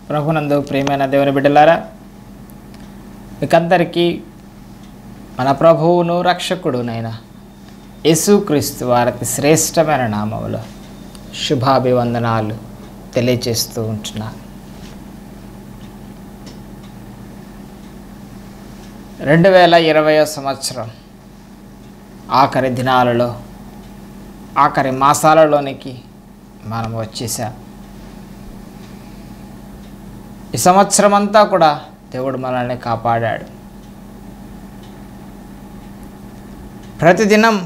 ప్రభునందు ప్రియమైన దేవుని బిడ్డలారా మీకందరికీ మన ప్రభువును రక్షకుడునైన యేసుక్రీస్తు వారికి శ్రేష్టమైన నామములో శుభాభివందనాలు తెలియచేస్తూ ఉంటున్నాను రెండు వేల ఇరవయో సంవత్సరం ఆఖరి దినాలలో ఆఖరి మాసాలలోనికి మనం వచ్చేసాం ఈ సంవత్సరం అంతా కూడా దేవుడు మనల్ని కాపాడాడు ప్రతిదినం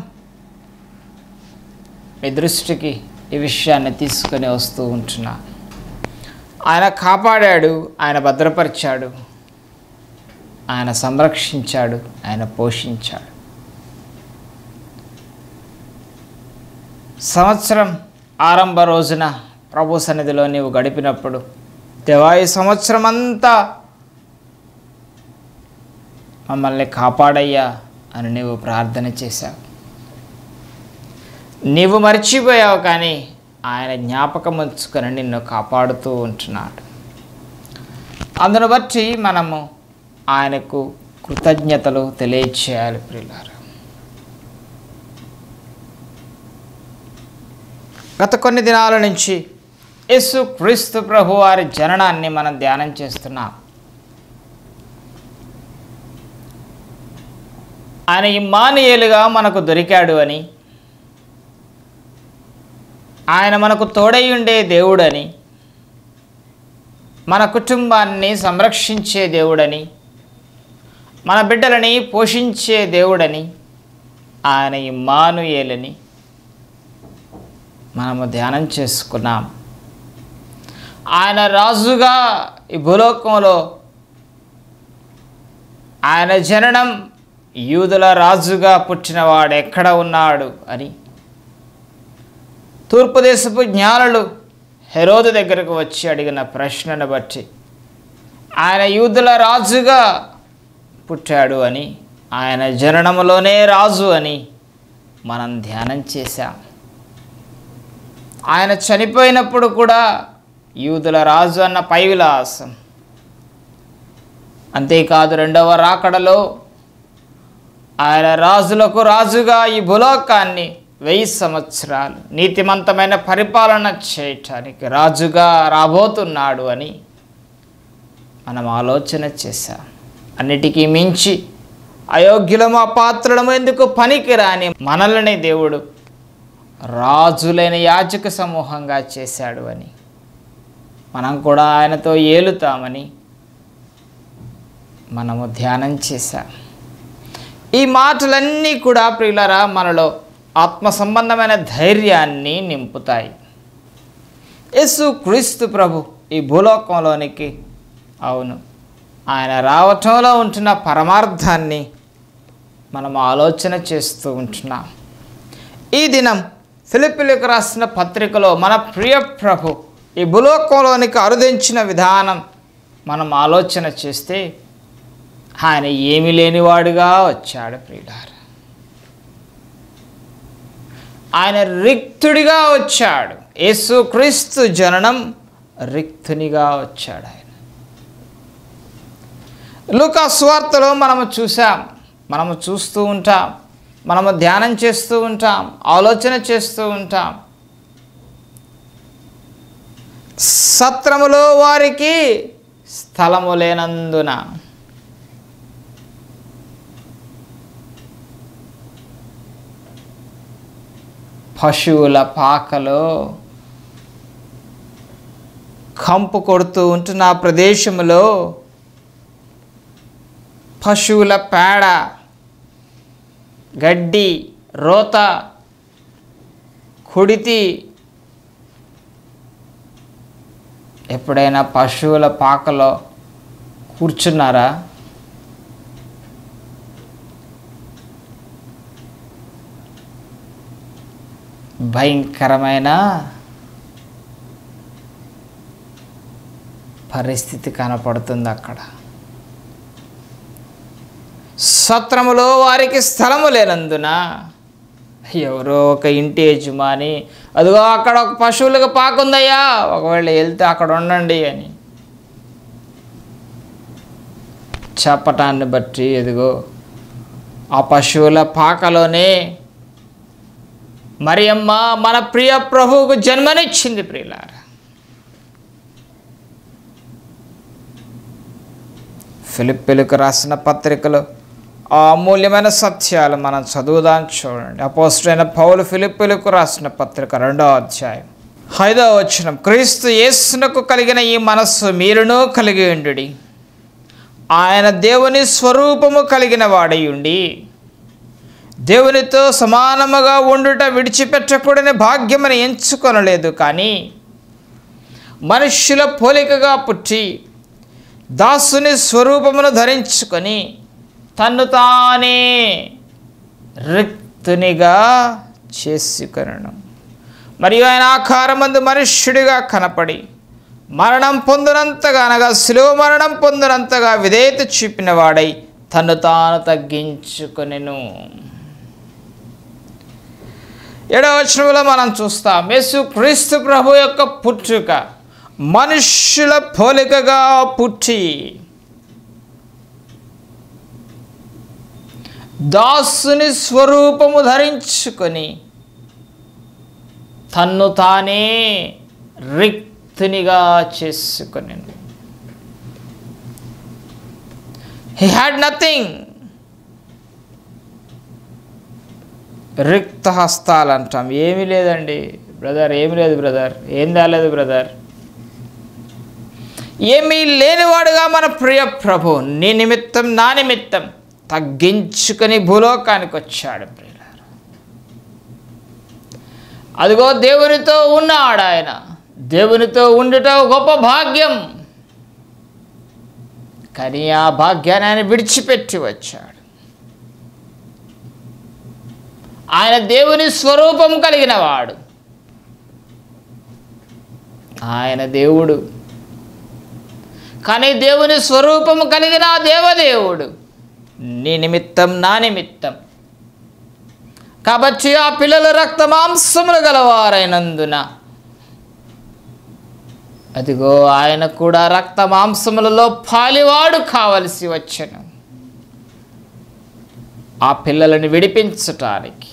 మీ దృష్టికి ఈ విషయాన్ని తీసుకొని వస్తూ ఉంటున్నా ఆయన కాపాడాడు ఆయన భద్రపరిచాడు ఆయన సంరక్షించాడు ఆయన పోషించాడు సంవత్సరం ఆరంభ రోజున ప్రభు సన్నిధిలో నీవు గడిపినప్పుడు దేవా ఈ సంవత్సరం అంతా మమ్మల్ని కాపాడయ్యా అని నీవు ప్రార్థన చేశావు నీవు మర్చిపోయావు కానీ ఆయన జ్ఞాపకం ఉంచుకొని నిన్ను కాపాడుతూ ఉంటున్నాడు అందును బట్టి మనము ఆయనకు కృతజ్ఞతలు తెలియచేయాలి ప్రియులారా గత కొన్ని దినాల నుంచి యేసు క్రీస్తు ప్రభు వారి జననాన్ని మనం ధ్యానం చేస్తున్నాం ఆయన ఇమ్మానుయేలుగా మనకు దొరికాడు అని ఆయన మనకు తోడై ఉండే దేవుడని మన కుటుంబాన్ని సంరక్షించే దేవుడని మన బిడ్డలని పోషించే దేవుడని ఆయన ఇమ్మానుయేలని మనము ధ్యానం చేసుకున్నాం ఆయన రాజుగా ఈ భూలోకంలో ఆయన జననం యూదుల రాజుగా పుట్టినవాడు ఎక్కడ ఉన్నాడు అని తూర్పు దేశపు జ్ఞానులు హెరోదు దగ్గరకు వచ్చి అడిగిన ప్రశ్నను బట్టి ఆయన యూదుల రాజుగా పుట్టాడు అని ఆయన జననములోనే రాజు అని మనం ధ్యానం చేశాం ఆయన చనిపోయినప్పుడు కూడా యూదుల రాజు అన్న పై విలాసం అంతేకాదు రెండవ రాకడలో ఆయన రాజులకు రాజుగా ఈ భూలోకాన్ని వెయ్యి సంవత్సరాలు నీతిమంతమైన పరిపాలన చేయటానికి రాజుగా రాబోతున్నాడు అని మనం ఆలోచన చేశాం అన్నిటికీ మించి అయోగ్యులము అపాత్రులము ఎందుకు పనికిరాని మనల్ని దేవుడు రాజులైన యాజక సమూహంగా చేశాడు అని మనం కూడా ఆయనతో ఏలుతామని మనము ధ్యానం చేశాం ఈ మాటలన్నీ కూడా ప్రియులరా మనలో ఆత్మ సంబంధమైన ధైర్యాన్ని నింపుతాయి యేసు క్రీస్తు ప్రభు ఈ భూలోకంలోనికి అవును ఆయన రావటంలో ఉంటున్న పరమార్థాన్ని మనం ఆలోచన చేస్తూ ఉంటున్నాం ఈ దినం ఫిలిపిలకు రాసిన పత్రికలో మన ప్రియ ప్రభు ఈ భూలోకంలోనికి అరుదించిన విధానం మనం ఆలోచన చేస్తే ఆయన ఏమీ లేనివాడుగా వచ్చాడు ప్రియులార ఆయన రిక్తుడిగా వచ్చాడు యేసుక్రీస్తు జననం రిక్తునిగా వచ్చాడు ఆయన లూకా స్వార్తలో మనము చూసాం మనము చూస్తూ ఉంటాం మనము ధ్యానం చేస్తూ ఉంటాం ఆలోచన చేస్తూ ఉంటాం సత్రములో వారికి స్థలము లేనందున పశువుల పాకలో కంపు కొడుతూ ఉంటున్న ఆ ప్రదేశంలో పశువుల పేడ గడ్డి రోత కుడితి ఎప్పుడైనా పశువుల పాకలో కూర్చున్నారా భయంకరమైన పరిస్థితి కనపడుతుంది అక్కడ సత్రములో వారికి స్థలము లేనందున ఎవరో ఒక ఇంటి యజమాని అదిగో అక్కడ ఒక పశువులకు పాకుందయ్యా ఒకవేళ వెళ్తే అక్కడ ఉండండి అని చెప్పటాన్ని బట్టి ఎదిగో ఆ పశువుల పాకలోనే మరియమ్మ మన ప్రియ ప్రభువుకు జన్మనిచ్చింది ప్రియులార ఫిలిప్పులకు రాసిన పత్రికలో ఆ అమూల్యమైన సత్యాలు మనం చదువుదాం చూడండి అపోస్టైన పౌలు ఫిలిప్పులకు రాసిన పత్రిక రెండో అధ్యాయం ఐదో వచనం క్రీస్తు యేసునకు కలిగిన ఈ మనస్సు మీరును కలిగి ఉండుడి ఆయన దేవుని స్వరూపము కలిగిన వాడై ఉండి దేవునితో సమానముగా ఉండుట విడిచిపెట్టకూడని భాగ్యమని ఎంచుకొనలేదు కానీ మనుష్యుల పోలికగా పుట్టి దాసుని స్వరూపమును ధరించుకొని తన్ను తానే రిక్తునిగా చేసుకొనను మరియు ఆయన ఆకారమందు మనుష్యుడిగా కనపడి మరణం పొందినంతగా అనగా శిలువ మరణం పొందినంతగా విధేయత చూపిన వాడై తను తాను తగ్గించుకొనెను ఏడవ వచనంలో మనం చూస్తాం యేసు క్రీస్తు ప్రభు యొక్క పుట్టుక మనుష్యుల పోలికగా పుట్టి దాసుని స్వరూపము ధరించుకొని తన్ను తానే రిక్తునిగా చేసుకొని హీ హ్యాడ్ నథింగ్ రిక్త హస్తాలు అంటాం ఏమీ లేదండి బ్రదర్ ఏమీ లేదు బ్రదర్ ఏం రాలేదు బ్రదర్ ఏమీ లేనివాడుగా మన ప్రియ ప్రభు నీ నిమిత్తం నా నిమిత్తం తగ్గించుకొని భూలోకానికి వచ్చాడు ప్రియులారా అదిగో దేవునితో ఉన్నాడు ఆయన దేవునితో ఉండుట గొప్ప భాగ్యం కానీ ఆ భాగ్యాన్ని ఆయన విడిచిపెట్టి వచ్చాడు ఆయన దేవుని స్వరూపం కలిగిన వాడు ఆయన దేవుడు కానీ దేవుని స్వరూపము కలిగిన ఆ దేవదేవుడు నీ నిమిత్తం నా నిమిత్తం కాబట్టి ఆ పిల్లలు రక్త మాంసములు గలవారైనందున అదిగో ఆయన కూడా రక్త మాంసములలో పాలివాడు కావలసి వచ్చను ఆ పిల్లలను విడిపించటానికి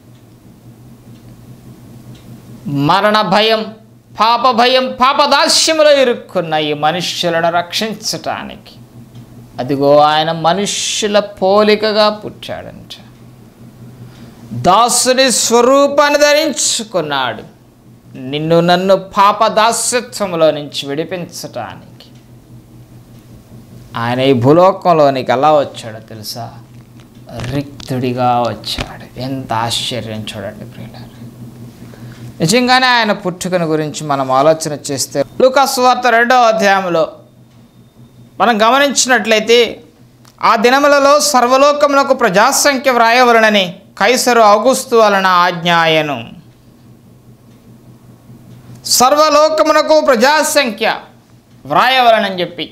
మరణ భయం పాప భయం పాపదాస్యములో ఇరుక్కున్న ఈ మనుష్యులను రక్షించటానికి అదిగో ఆయన మనుష్యుల పోలికగా పుట్టాడంట దాసుని స్వరూపాన్ని ధరించుకున్నాడు నిన్ను నన్ను పాప దాస్యత్వంలో నుంచి విడిపించటానికి ఆయన ఈ భూలోకంలోనికి ఎలా వచ్చాడో తెలుసా రిక్తుడిగా వచ్చాడు ఎంత ఆశ్చర్యం చూడండి ప్రియులారా నిజంగానే ఆయన పుట్టుకను గురించి మనం ఆలోచన చేస్తే లూకాసు వార్త రెండవ అధ్యాయంలో మనం గమనించినట్లయితే ఆ దినములలో సర్వలోకములకు ప్రజాసంఖ్య వ్రాయవలనని కైసరు ఔగుస్తు వలన ఆజ్ఞాయను సర్వలోకమునకు ప్రజాసంఖ్య వ్రాయవలనని చెప్పి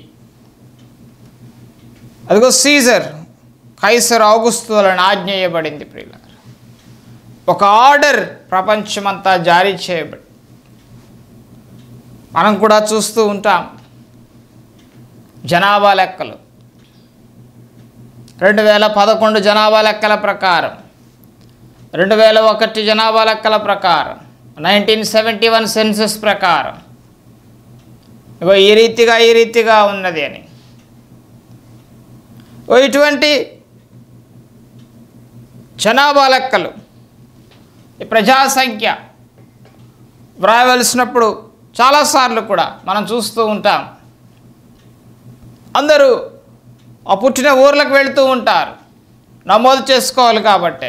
అదిగో సీజర్ కైసర్ ఔగుస్తు వలన ఆజ్ఞేయబడింది ప్రియుల ఒక ఆర్డర్ ప్రపంచమంతా జారీ చేయబడి మనం కూడా చూస్తూ ఉంటాం జనాభా లెక్కలు రెండు వేల పదకొండు జనాభా లెక్కల ప్రకారం రెండు వేల ఒకటి జనాభా లెక్కల ప్రకారం నైన్టీన్ సెవెంటీ వన్ సెన్సస్ ప్రకారం ఇగో ఈ రీతిగా ఈ రీతిగా ఉన్నది అని ఓ ఇటువంటి జనాభా లెక్కలు ఈ ప్రజా సంఖ్య వ్రాయవలసినప్పుడు చాలాసార్లు కూడా మనం చూస్తూ ఉంటాం అందరూ ఆ పుట్టిన ఊర్లకు వెళుతూ ఉంటారు నమోదు చేసుకోవాలి కాబట్టి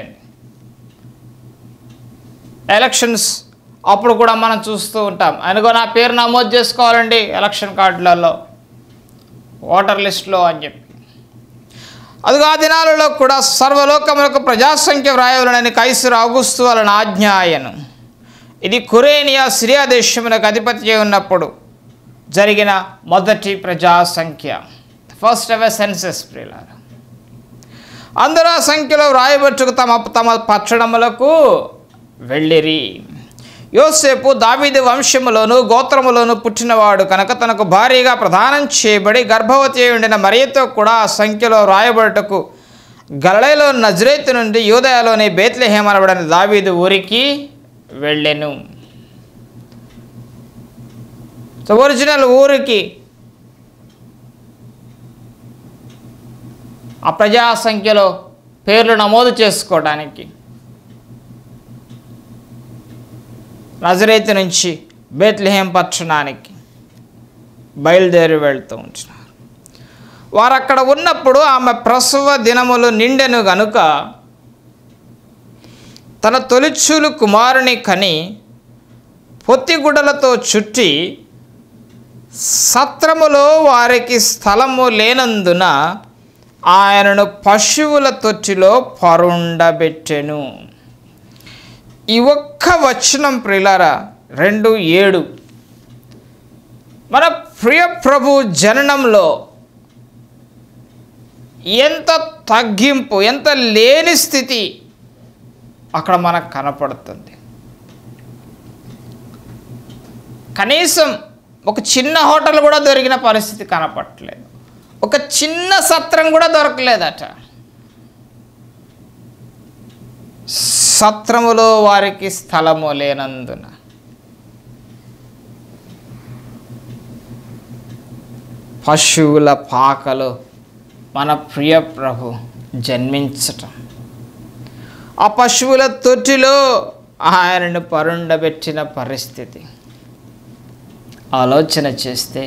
ఎలక్షన్స్ అప్పుడు కూడా మనం చూస్తూ ఉంటాం అనుకో నా పేరు నమోదు చేసుకోవాలండి ఎలక్షన్ కార్డులలో ఓటర్ లిస్టులో అని చెప్పి అదిగో ఆ దినాలలో కూడా సర్వలోకములకు ప్రజాసంఖ్య వ్రాయవలనని కైసరు ఆగుస్తు వలన ఆజ్ఞాయను ఇది కురేనియా సిరియా దేశమునకు అధిపతి ఉన్నప్పుడు జరిగిన మొదటి ప్రజాసంఖ్య ఫస్ట్ ఎవర్ సెన్సెస్ ప్రియులారా అందరూ ఆ సంఖ్యలో వ్రాయబట్టుకు తమ తమ పట్టణములకు వెళ్ళిరి యోసేపు దావీదు వంశములోను గోత్రములోను పుట్టినవాడు కనుక తనకు భారీగా ప్రదానం చేయబడి గర్భవతి అయి ఉండిన మరియతో కూడా ఆ సంఖ్యలో రాయబడుటకు గలడలో నజరేతు నుండి యూదయలోని బేత్లెహేమ్ అనబడిన దావీదు ఊరికి వెళ్ళెను సో ఒరిజినల్ ఊరికి ఆ ప్రజా సంఖ్యలో పేర్లు నమోదు చేసుకోవడానికి నజరేతు నుంచి బేత్లెహేం పట్టణానికి బయలుదేరి వెళ్తూ ఉంటున్నారు వారు అక్కడ ఉన్నప్పుడు ఆమె ప్రసవ దినములు నిండెను గనుక తన తొలిచూలు కుమారుని కని పొత్తిగుడ్డలతో చుట్టి సత్రములో వారికి స్థలము లేనందున ఆయనను పశువుల తొట్టిలో పరుండబెట్టెను ఈ ఒక్క వచనం ప్రిలారా రెండు ఏడు మన ప్రియ ప్రభు జననంలో ఎంత తగ్గింపు ఎంత లేని స్థితి అక్కడ మనకు కనపడుతుంది కనీసం ఒక చిన్న హోటల్ కూడా దొరికిన పరిస్థితి కనపడట్లేదు ఒక చిన్న సత్రం కూడా దొరకలేదట సత్రములో వారికి స్థలము లేనందున పశువుల పాకలో మన ప్రియ ప్రభు జన్మించటం ఆ పశువుల తొట్టిలో ఆయనను పరుండబెట్టిన పరిస్థితి ఆలోచన చేస్తే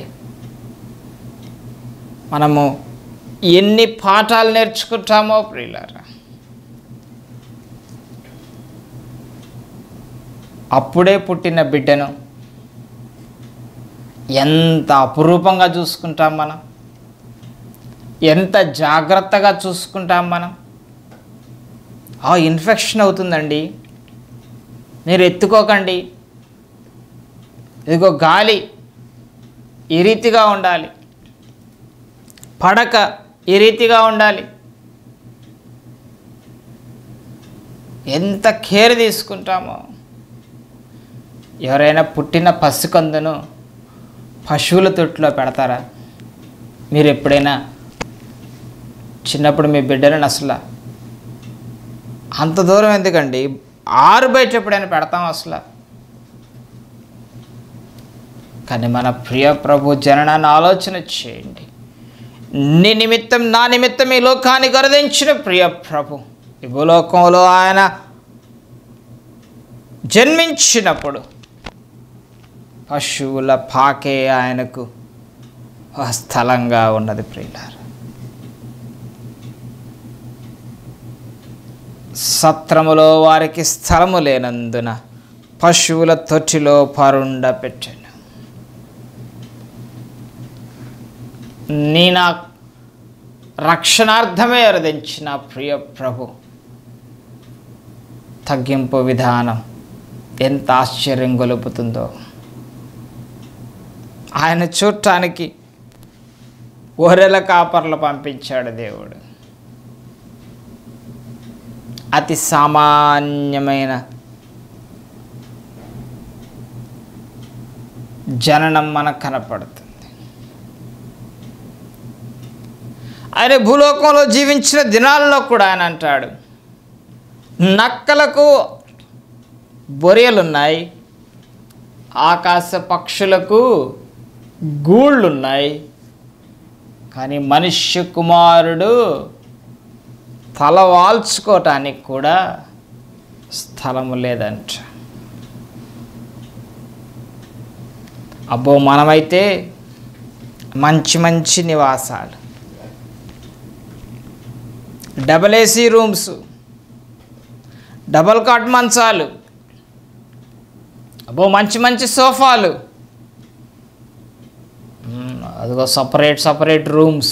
మనము ఎన్ని పాఠాలు నేర్చుకుంటామో ప్రియులారా అప్పుడే పుట్టిన బిడ్డను ఎంత అపురూపంగా చూసుకుంటాం మనం ఎంత జాగ్రత్తగా చూసుకుంటాం మనం ఆ ఇన్ఫెక్షన్ అవుతుందండి మీరు ఎత్తుకోకండి ఇదిగో గాలి ఈ రీతిగా ఉండాలి పడక ఈ రీతిగా ఉండాలి ఎంత కేర్ తీసుకుంటామో ఎవరైనా పుట్టిన పసికందును పశువుల తొట్టులో పెడతారా మీరు ఎప్పుడైనా చిన్నప్పుడు మీ బిడ్డలను అసలు అంత దూరం ఎందుకండి ఆరు బయట ఎప్పుడైనా పెడతాం అసలు కానీ మన ప్రియ ప్రభు జననాన్ని ఆలోచన చేయండి నీ నిమిత్తం నా నిమిత్తం ఈ లోకాన్ని గరదించిన ప్రియ ప్రభు ఈ భూలోకంలో ఆయన జన్మించినప్పుడు పశువుల పాకే ఆయనకు ఒక స్థలంగా ఉన్నది ప్రియులారు సత్రములో వారికి స్థలము లేనందున పశువుల తొట్టిలో పరుండ పెట్టాను నీ నా రక్షణార్థమే అరదించిన ప్రియ ప్రభు తగ్గింపు విధానం ఎంత ఆశ్చర్యం గొలుపుతుందో ఆయన చూడటానికి గొర్రెల కాపర్లు పంపించాడు దేవుడు అతి సామాన్యమైన జననం మనకు కనపడుతుంది ఆయన భూలోకంలో జీవించిన దినాల్లో కూడా ఆయన అంటాడు నక్కలకు బొరియలున్నాయి ఆకాశ పక్షులకు గూళ్ళున్నాయి కానీ మనుష్య కుమారుడు తల వాల్చుకోవటానికి కూడా స్థలము లేదంట అబ్బో మనమైతే మంచి మంచి నివాసాలు double AC rooms double cot మంచాలు అబ్బో మంచి మంచి సోఫాలు మ్మ్, అదిగో సపరేట్ సపరేట్ రూమ్స్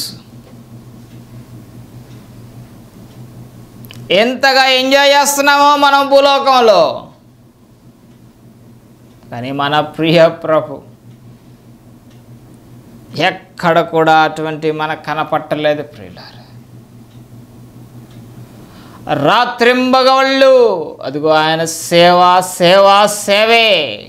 ఎంతగా ఎంజాయ్ చేస్తున్నామో మనం భూలోకంలో కానీ మన ప్రియ ప్రభు ఎక్కడ కూడా అటువంటి మనకు కనపట్టలేదు ప్రియులారు రాత్రింబగళ్ళు అదిగో ఆయన సేవా సేవా సేవే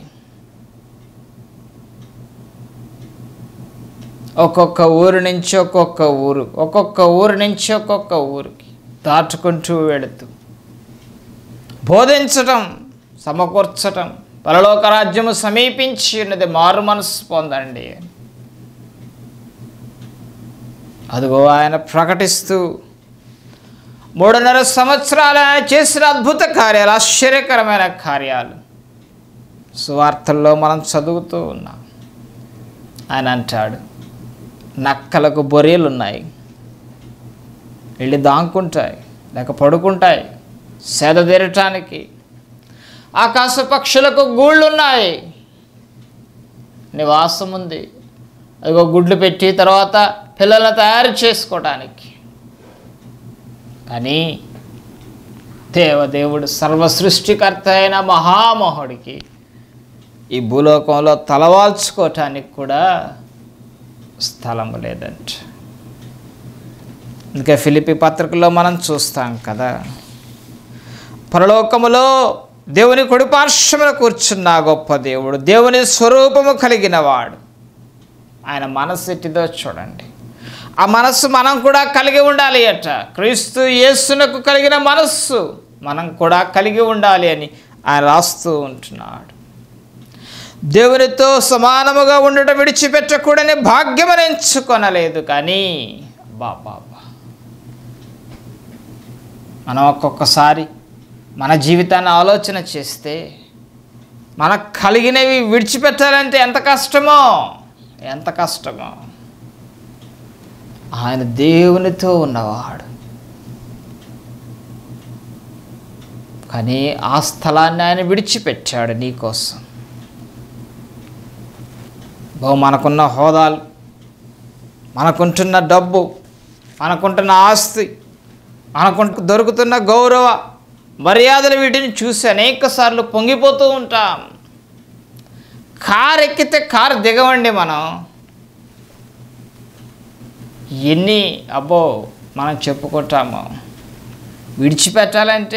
ఒక్కొక్క ఊరు నుంచి ఒక్కొక్క ఊరు ఒక్కొక్క ఊరు నుంచి ఒక్కొక్క ఊరికి దాటుకుంటూ వెళుతూ బోధించటం సమకూర్చటం పరలోక రాజ్యము సమీపించి ఉన్నది మారు మనసు పొందండి అదిగో ఆయన ప్రకటిస్తూ మూడున్నర సంవత్సరాలు ఆయన చేసిన అద్భుత కార్యాలు ఆశ్చర్యకరమైన కార్యాలు సువార్తల్లో మనం చదువుతూ ఉన్నాం ఆయన అంటాడు నక్కలకు బొరియలు ఉన్నాయి వెళ్ళి దాంకుంటాయి లేక పడుకుంటాయి సేద తీరటానికి ఆకాశ పక్షులకు గూళ్ళు ఉన్నాయి నివాసం ఉంది అదిగో గుడ్లు పెట్టి తర్వాత పిల్లలను తయారు చేసుకోవడానికి కానీ దేవదేవుడు సర్వ సృష్టికర్త అయిన మహామోహుడికి ఈ భూలోకంలో తలవాల్చుకోవటానికి కూడా స్థలం లేదంట అందుకే ఫిలిపి పత్రికలో మనం చూస్తాం కదా పరలోకములో దేవుని కుడిపార్శ్వమున కూర్చున్న గొప్ప దేవుడు దేవుని స్వరూపము కలిగిన వాడు ఆయన మనస్సు ఎట్టిదో చూడండి ఆ మనస్సు మనం కూడా కలిగి ఉండాలి అట క్రీస్తు యేసునకు కలిగిన మనస్సు మనం కూడా కలిగి ఉండాలి అని ఆయన రాస్తూ ఉంటున్నాడు దేవునితో సమానముగా ఉండటం విడిచిపెట్టకూడని భాగ్యమని ఎంచుకొనలేదు కానీ బాబా మనం ఒక్కొక్కసారి మన జీవితాన్ని ఆలోచన చేస్తే మనకు కలిగినవి విడిచిపెట్టాలంటే ఎంత కష్టమో ఎంత కష్టమో ఆయన దేవునితో ఉన్నవాడు కానీ ఆ స్థలాన్ని ఆయన విడిచిపెట్టాడు నీకోసం బహు మనకున్న హోదాలు మనకుంటున్న డబ్బు మనకుంటున్న ఆస్తి మనకు దొరుకుతున్న గౌరవ మర్యాదలు వీటిని చూసి అనేక సార్లు పొంగిపోతూ ఉంటాం కారు ఎక్కితే కారు దిగవండి మనం ఎన్ని అబ్బో మనం చెప్పుకుంటాము విడిచిపెట్టాలంటే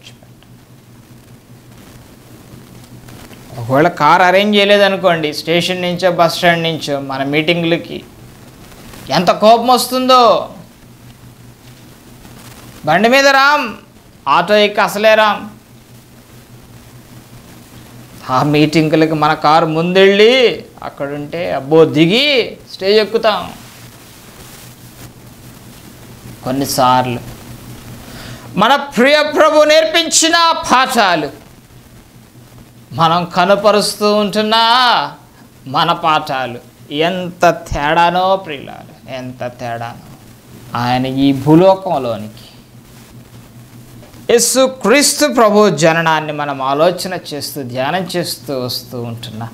ఒకవేళ కార్ అరేంజ్ చేయలేదనుకోండి స్టేషన్ నుంచో బస్ స్టాండ్ నుంచో మన మీటింగ్లకి ఎంత కోపం వస్తుందో బండి మీద రామ్ ఆటో ఎక్కి అసలే రామ్ ఆ మీటింగులకి మన కారు ముందెళ్ళి అక్కడుంటే అబ్బో దిగి స్టేజ్ ఎక్కుతాం కొన్నిసార్లు మన ప్రియ ప్రభు నేర్పించిన పాఠాలు మనం కనపరుస్తూ ఉంటున్నా మన పాఠాలు ఎంత తేడానో ప్రియులాలు ఎంత తేడానో ఆయన ఈ భూలోకంలోనికి యేసు క్రీస్తు ప్రభు జననాన్ని మనం ఆలోచన చేస్తూ ధ్యానం చేస్తూ వస్తూ ఉంటున్నా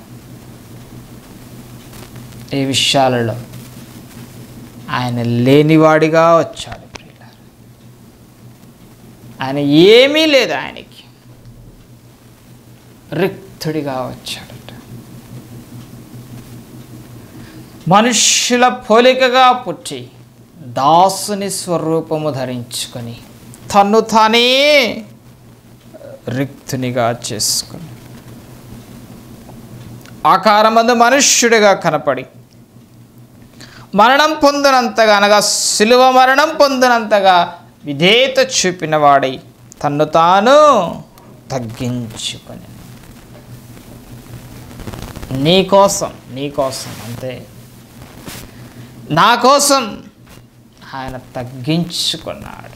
ఈ విషయాలలో ఆయన లేనివాడిగా వచ్చాడు ప్రియులారా. ఆయన ఏమీ లేదు ఆయనకి రిక్తుడిగా వచ్చాడట మనుష్యుల పోలికగా పుట్టి దాసుని స్వరూపము ధరించుకొని తన్ను తానే రిక్తునిగా చేసుకుని ఆకారమందు మనుష్యుడిగా కనపడి మరణం పొందినంతగా అనగా సిలువ మరణం పొందినంతగా విధేయత చూపిన వాడై తన్ను తాను తగ్గించుకొని నీ కోసం నీ కోసం అంతే నా కోసం ఆయన తగ్గించుకున్నాడు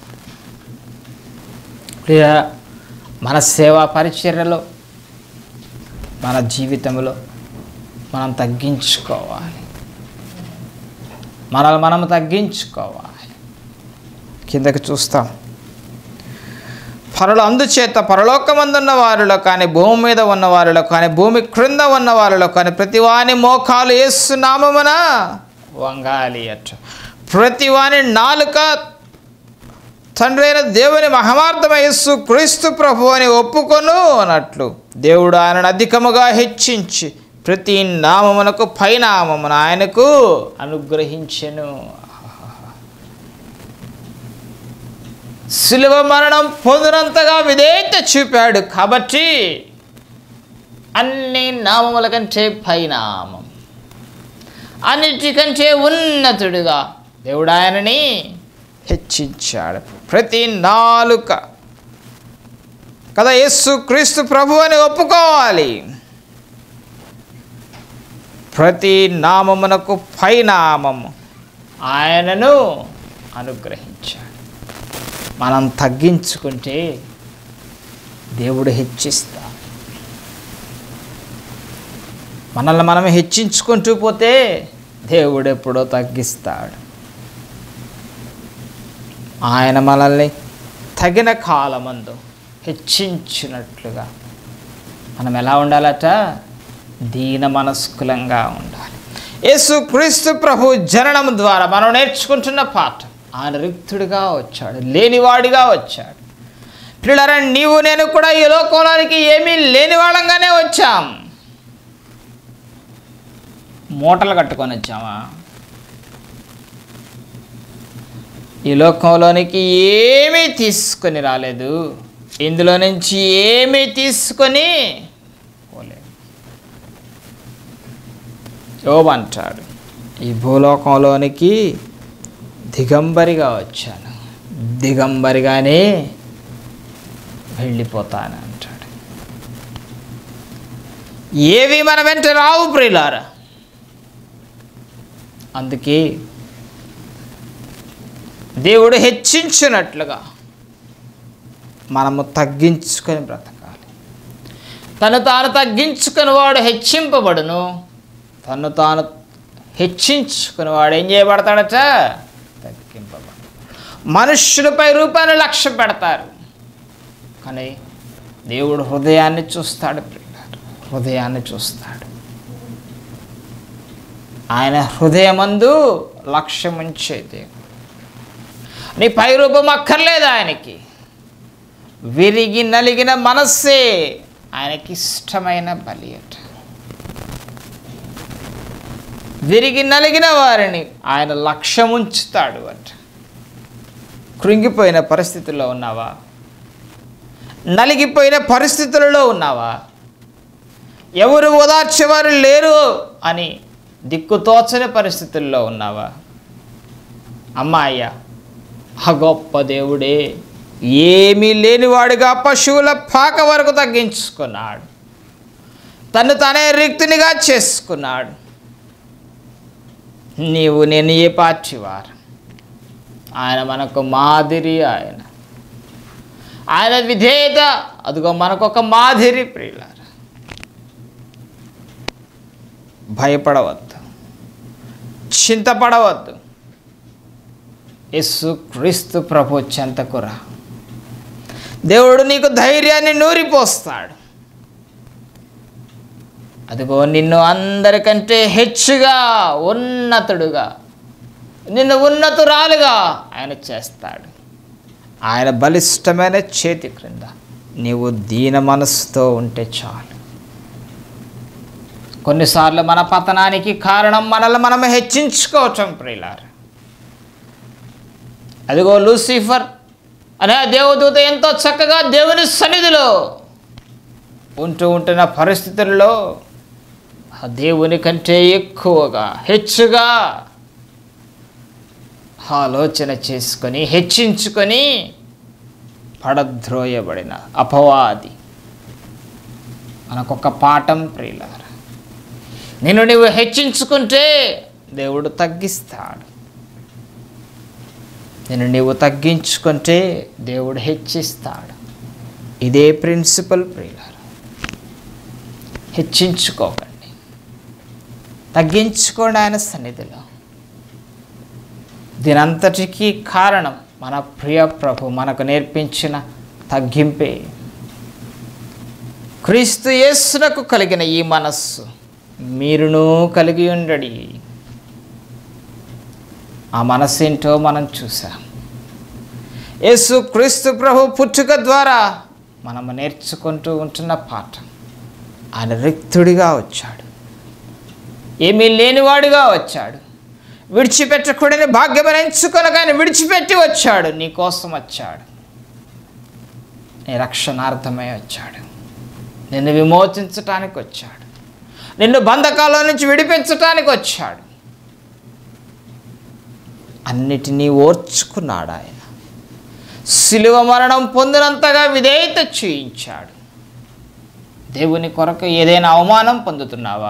ప్రియ మన సేవా పరిచర్యలో మన జీవితంలో మనం తగ్గించుకోవాలి మనల్ని మనం తగ్గించుకోవాలి కిందకి చూస్తాం పరులు అందుచేత పరలోకమందున్న వారిలో కానీ భూమి మీద ఉన్న వారిలో కానీ భూమి క్రింద ఉన్న వారిలో కానీ ప్రతి వాని మోకాలు ఏసునామమున వంగాలి అట ప్రతి వాని నాలుక తండ్రి అయిన దేవుని మహమార్థమయస్సు క్రీస్తు ప్రభు అని ఒప్పుకొను అన్నట్లు దేవుడు ఆయనను అధికముగా హెచ్చించి ప్రతి నామమునకు పైనామమున ఆయనకు అనుగ్రహించెను శిలువ మరణం పొందినంతగా విధేయత చూపాడు కాబట్టి అన్ని నామముల కంటే పైనామం అన్నిటికంటే ఉన్నతుడిగా దేవుడు ఆయనని హెచ్చించాడు ప్రతి నాలుక కదా యేసు క్రీస్తు ప్రభు అని ఒప్పుకోవాలి ప్రతి నామమునకు పైనామము ఆయనను అనుగ్రహించాడు మనం తగ్గించుకుంటే దేవుడు హెచ్చిస్తాడు మనల్ని మనం హెచ్చించుకుంటూ పోతే దేవుడు ఎప్పుడో తగ్గిస్తాడు ఆయన మనల్ని తగిన కాలమందు హెచ్చించినట్లుగా మనం ఎలా ఉండాలట దీన మనస్కులంగా ఉండాలి యేసు క్రీస్తు ప్రభు జననం ద్వారా మనం నేర్చుకుంటున్న పాఠం ఆయన రిక్తుడిగా వచ్చాడు లేనివాడిగా వచ్చాడు పిల్లరా నీవు నేను కూడా ఈ లోకంలోనికి ఏమీ లేని వాళ్ళంగానే వచ్చాం మూటలు కట్టుకొని వచ్చామా ఈ లోకంలోనికి ఏమీ తీసుకొని రాలేదు ఇందులో నుంచి ఏమీ తీసుకొని పోలేదు యోబు అంటాడు ఈ భూలోకంలోనికి దిగంబరిగా వచ్చాను దిగంబరిగానే వెళ్ళిపోతాను అంటాడు ఏవి మన వెంట రావు ప్రియులారా అందుకే దేవుడు హెచ్చించినట్లుగా మనము తగ్గించుకొని బ్రతకాలి తను తాను తగ్గించుకుని వాడు హెచ్చింపబడును తను తాను హెచ్చించుకుని వాడు ఏం చేయబడతాడట తగ్గింపబడు మనుష్యులపై రూపాన్ని లక్ష్య పెడతారు కానీ దేవుడు హృదయాన్ని చూస్తాడు ప్రియులారా. హృదయాన్ని చూస్తాడు ఆయన హృదయమందు లక్ష్యముంచే దేవుడు నీ పై రూపం అక్కర్లేదు ఆయనకి విరిగి నలిగిన మనస్సే ఆయనకి ఇష్టమైన బలి అట విరిగి నలిగిన వారిని ఆయన లక్ష్యం ఉంచుతాడు అట కృంగిపోయిన పరిస్థితుల్లో ఉన్నావా నలిగిపోయిన పరిస్థితులలో ఉన్నావా ఎవరు ఓదార్చేవారు లేరు అని దిక్కుతోచని పరిస్థితుల్లో ఉన్నావా అమ్మాయ్యా ఆ గొప్ప దేవుడే ఏమీ లేనివాడిగా పశువుల పాక వరకు తగ్గించుకున్నాడు తను తనే రిక్తునిగా చేసుకున్నాడు నీవు నేను ఏ పార్టీ వారు ఆయన మనకు మాదిరి ఆయన ఆయన విధేయత అదిగో మనకొక మాదిరి ప్రియులార భయపడవద్దు చింతపడవద్దు యేసు క్రీస్తు ప్రభు చెంతకురా దేవుడు నీకు ధైర్యాన్ని నూరిపోస్తాడు అదిగో నిన్ను అందరికంటే హెచ్చుగా ఉన్నతుడుగా నిన్ను ఉన్నతురాలుగా ఆయన చేస్తాడు ఆయన బలిష్టమైన చేతి క్రింద నీవు దీన మనసుతో ఉంటే చాలు కొన్నిసార్లు మన పతనానికి కారణం మనల్ని మనం హెచ్చించుకోవటం ప్రియులారు అదిగో లూసిఫర్ అనే దేవదూత ఎంతో చక్కగా దేవుని సన్నిధిలో ఉంటూ ఉంటున్న పరిస్థితుల్లో ఆ దేవుని కంటే ఎక్కువగా హెచ్చుగా ఆలోచన చేసుకొని హెచ్చించుకొని పడద్రోయబడిన అపవాది మనకొక పాఠం ప్రియులార నిన్ను నువ్వు హెచ్చించుకుంటే దేవుడు తగ్గిస్తాడు నేను నీవు తగ్గించుకుంటే దేవుడు హెచ్చిస్తాడు ఇదే ప్రిన్సిపల్ ప్రియులార హెచ్చించుకోకండి తగ్గించుకోండి ఆయన సన్నిధిలో దీనంతటికీ కారణం మన ప్రియ ప్రభు మనకు నేర్పించిన తగ్గింపే క్రీస్తు యేసునకు కలిగిన ఈ మనస్సు మీరును కలిగి ఉండడి ఆ మనస్సు ఏంటో మనం చూసాం యేసు క్రీస్తు ప్రభు పుట్టుక ద్వారా మనము నేర్చుకుంటూ ఉంటున్న పాఠం ఆయన రిక్తుడిగా వచ్చాడు ఏమీ లేనివాడిగా వచ్చాడు విడిచిపెట్టకూడని భాగ్యమని ఎంచుకొనగానే విడిచిపెట్టి వచ్చాడు నీ కోసం వచ్చాడు నీ రక్షణార్థమై వచ్చాడు నిన్ను విమోచించటానికి వచ్చాడు నిన్ను బంధకాల నుంచి విడిపించటానికి వచ్చాడు అన్నిటినీ ఓర్చుకున్నాడు ఆయన శిలువ మరణం పొందినంతగా విధేయత చూయించాడు దేవుని కొరకు ఏదైనా అవమానం పొందుతున్నావా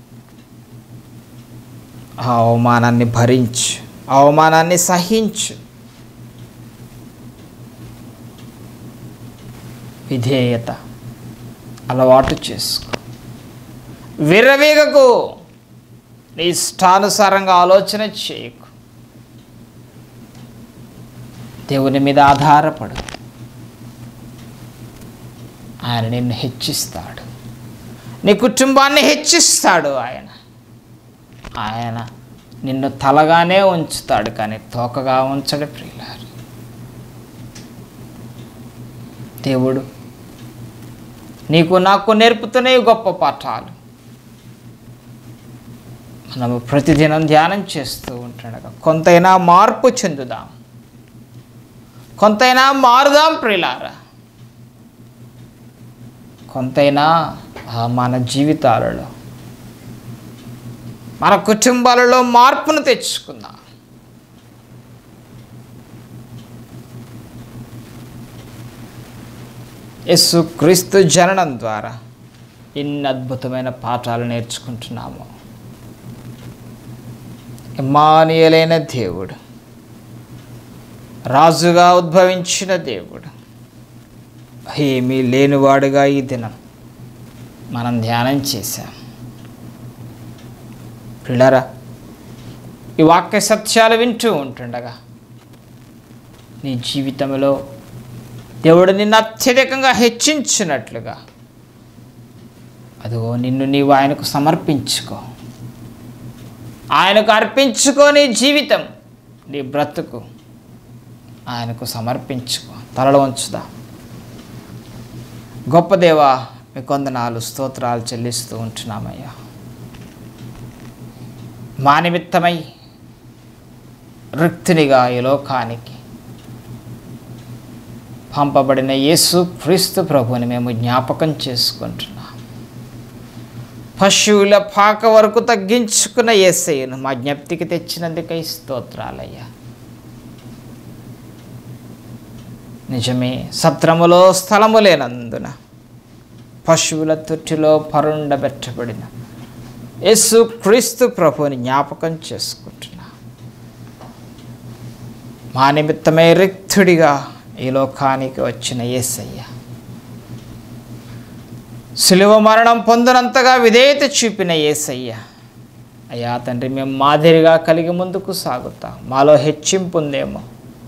ఆ అవమానాన్ని భరించు ఆ అవమానాన్ని సహించు విధేయత అలవాటు చేసుకో విర్రవీగకు నీ ఇష్టానుసారంగా ఆలోచన చేయకు దేవుని మీద ఆధారపడు ఆయన నిన్ను హెచ్చిస్తాడు నీ కుటుంబాన్ని హెచ్చిస్తాడు ఆయన ఆయన నిన్ను తలగానే ఉంచుతాడు కానీ తోకగా ఉంచడు ప్రియులారు దేవుడు నీకు నాకు నేర్పుతూనే గొప్ప పాఠాలు మనము ప్రతిదినం ధ్యానం చేస్తూ ఉంటుండగా కొంతైనా మార్పు చెందుదాం కొంతైనా మారుదాం ప్రియులారా కొంతైనా ఆ మన జీవితాలలో మన కుటుంబాలలో మార్పును తెచ్చుకుందాం యస్సు క్రీస్తు జననం ద్వారా ఎన్ని అద్భుతమైన పాఠాలు నేర్చుకుంటున్నాము ఇమానియలైన దేవుడు రాజుగా ఉద్భవించిన దేవుడు ఏమీ లేనివాడుగా ఈ దినం మనం ధ్యానం చేశాం పిల్లరా ఈ వాక్య సత్యాలు వింటూ ఉంటుండగా నీ జీవితంలో దేవుడు నిన్ను అత్యధికంగా హెచ్చించినట్లుగా అదిగో నిన్ను నీవు ఆయనకు సమర్పించుకో ఆయనకు అర్పించుకో నీ జీవితం నీ బ్రతుకు ఆయనకు సమర్పించుకో తలలో ఉంచుదా గొప్ప దేవా మీ కొందనాలు స్తోత్రాలు చెల్లిస్తూ ఉంటున్నామయ్యా మా నిమిత్తమై రిక్తినిగా ఈ లోకానికి పంపబడిన యేసు క్రీస్తు ప్రభుని మేము జ్ఞాపకం చేసుకుంటున్నాం పశువుల పాక వరకు తగ్గించుకున్న ఏసయ్యను మా జ్ఞప్తికి తెచ్చినందుకై స్తోత్రాలయ్యా నిజమే సత్రములో స్థలము లేనందున పశువుల తొట్టిలో పరుండబెట్టబడిన యేసు క్రీస్తు ప్రభుని జ్ఞాపకం చేసుకుంటున్నా మా నిమిత్తమే రిక్తుడిగా ఈ లోకానికి వచ్చిన యేసయ్య సులువ మరణం పొందినంతగా విధేయత చూపిన యేసయ్య అయ్యా తండ్రి మేము మాదిరిగా కలిగి ముందుకు సాగుతాం మాలో హెచ్చింపు ఉందేమో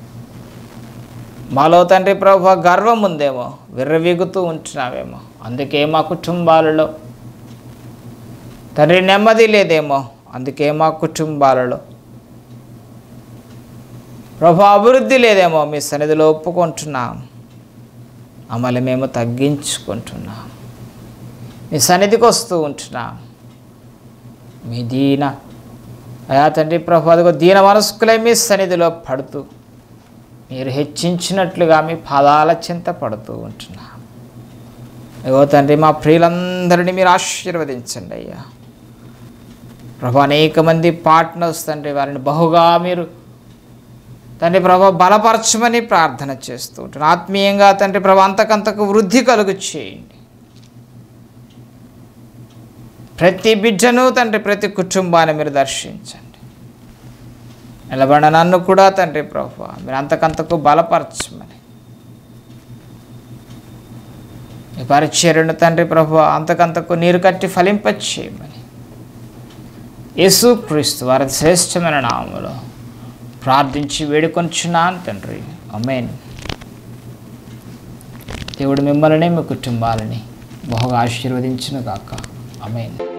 మాలో తండ్రి ప్రభు గర్వం ఉందేమో విర్రవీగుతూ ఉంటున్నావేమో అందుకే మా కుటుంబాలలో తండ్రి నెమ్మది లేదేమో అందుకే మా కుటుంబాలలో ప్రభు అభివృద్ధి లేదేమో మీ సన్నిధిలో ఒప్పుకుంటున్నాం అమలు మేము తగ్గించుకుంటున్నాం మీ సన్నిధికి వస్తూ ఉంటున్నాం మీ దీన అయా తండ్రి ప్రభు అదిగో దీన మనస్కులై మీ సన్నిధిలో పడుతూ మీరు హెచ్చించినట్లుగా మీ పాదాల చింత పడుతూ ఉంటున్నాం అయ్యో తండ్రి మా ప్రియులందరినీ మీరు ఆశీర్వదించండి అయ్యా ప్రభు అనేక మంది పార్ట్నర్స్ తండ్రి వారిని బహుగా మీరు తండ్రి ప్రభు బలపరచమని ప్రార్థన చేస్తూ ఉంటాను ఆత్మీయంగా తండ్రి ప్రభు అంతకంతకు వృద్ధి కలుగు చేయండి ప్రతి బిడ్డను తండ్రి ప్రతి కుటుంబాన్ని మీరు దర్శించండి నిలబడిన నన్ను కూడా తండ్రి ప్రభు మీరు అంతకంతకు బలపరచమని ఈ పరిచర్యను తండ్రి ప్రభు అంతకంతకు నీరు కట్టి ఫలింపచేయమని యేసు క్రీస్తు వారి శ్రేష్టమైన నామములో ప్రార్థించి వేడుకొంచున్నాను తండ్రి అమేన్ దేవుడు మిమ్మల్ని మీ కుటుంబాలని బహుగా ఆశీర్వదించును గాక అమేన్